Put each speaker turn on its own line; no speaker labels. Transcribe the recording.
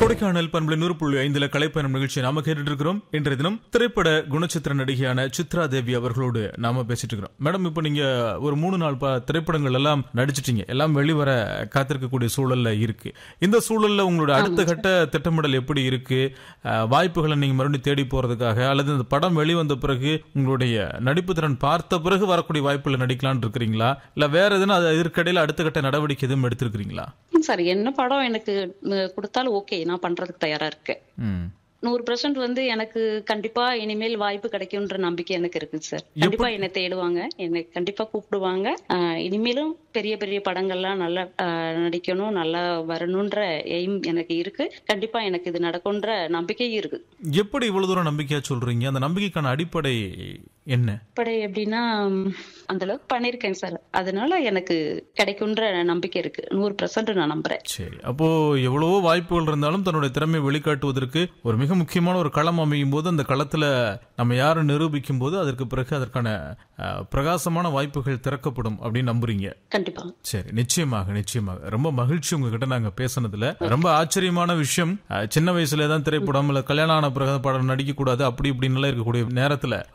கொடைக்கானல் பண்பலை நூறு புள்ளி ஐந்துல கலைப்பயணம் நிகழ்ச்சி நாம கேட்டுட்டு இருக்கிறோம் இன்றைய தினம் திரைப்பட குணச்சித்திர நடிகையான சித்ரா தேவி அவர்களோடு நாம பேசிட்டு இருக்கிறோம் மேடம் இப்போ நீங்க ஒரு மூணு நாள் ப- திரைப்படங்கள் எல்லாம் நடிச்சிட்டீங்க எல்லாம் வெளிவர காத்திருக்கக்கூடிய சூழல்ல இருக்கு இந்த சூழல்ல உங்களோட அடுத்த கட்ட திட்டமிடல் எப்படி இருக்கு அஹ், வாய்ப்புகளை நீங்க மறுபடியும் தேடி போறதுக்காக அல்லது இந்த படம் வெளிவந்த பிறகு உங்களுடைய நடிப்பு திறன் பார்த்த பிறகு வரக்கூடிய வாய்ப்புகளை நடிக்கலாம்னு இருக்கிறீங்களா இல்ல வேற எதுனா அது இதற்கிடையில அடுத்த கட்ட நடவடிக்கை எதுவும் எடுத்திருக்கிறீங்களா
சார் என்ன படம் எனக்கு ம், கொடுத்தாலும் ஓகே நான் பண்றதுக்கு தயாரா இருக்கேன்
ம்
நூறு பர்சன்ட் வந்து எனக்கு கண்டிப்பா இனிமேல் வாய்ப்பு கிடைக்கும்ன்ற நம்பிக்கை எனக்கு இருக்கு சார் கண்டிப்பா என்னை தேடுவாங்க என்னை கண்டிப்பா கூப்பிடுவாங்க ஆஹ் இனிமேலும் பெரிய பெரிய படங்கள்லாம் நல்லா ஆஹ் நடிக்கணும் நல்லா வரணும்ன்ற எய்ம் எனக்கு இருக்கு கண்டிப்பா எனக்கு இது நடக்கும்ன்ற நம்பிக்கையும் இருக்கு
எப்படி இவ்வளவு தூரம் நம்பிக்கையா சொல்றீங்க அந்த நம்பிக்கைக்கான அடிப்படை என்ன
இப்படி எப்படின்னா ம், அந்த அளவுக்கு பண்ணிருக்கேன் சார் அதனால எனக்கு கிடைக்கும்ன்ற நம்பிக்கை இருக்கு நூறு பர்சன்ட் நான் நம்புறேன்
சரி அப்போ எவ்வளவோ வாய்ப்புகள் இருந்தாலும் தன்னுடைய திறமையை வெளிக்காட்டுவதற்கு ஒரு மிக முக்கியமான ஒரு களம் அமையும் போது அந்த களத்துல நம்ம யாரும் நிரூபிக்கும் போது அதற்கு பிறகு அதற்கான அஹ், பிரகாசமான வாய்ப்புகள் திறக்கப்படும் அப்படின்னு நம்புறீங்க
கண்டிப்பா
சரி நிச்சயமாக நிச்சயமாக ரொம்ப மகிழ்ச்சி உங்ககிட்ட நாங்க பேசுனதுல ரொம்ப ஆச்சரியமான விஷயம் அஹ், சின்ன வயசுல தான் திரைப்படம் இல்ல கல்யாணம் ஆன பிறகு படம் நடிக்க கூடாது அப்படி இப்படின்னு இருக்கக்கூடிய நேரத்துல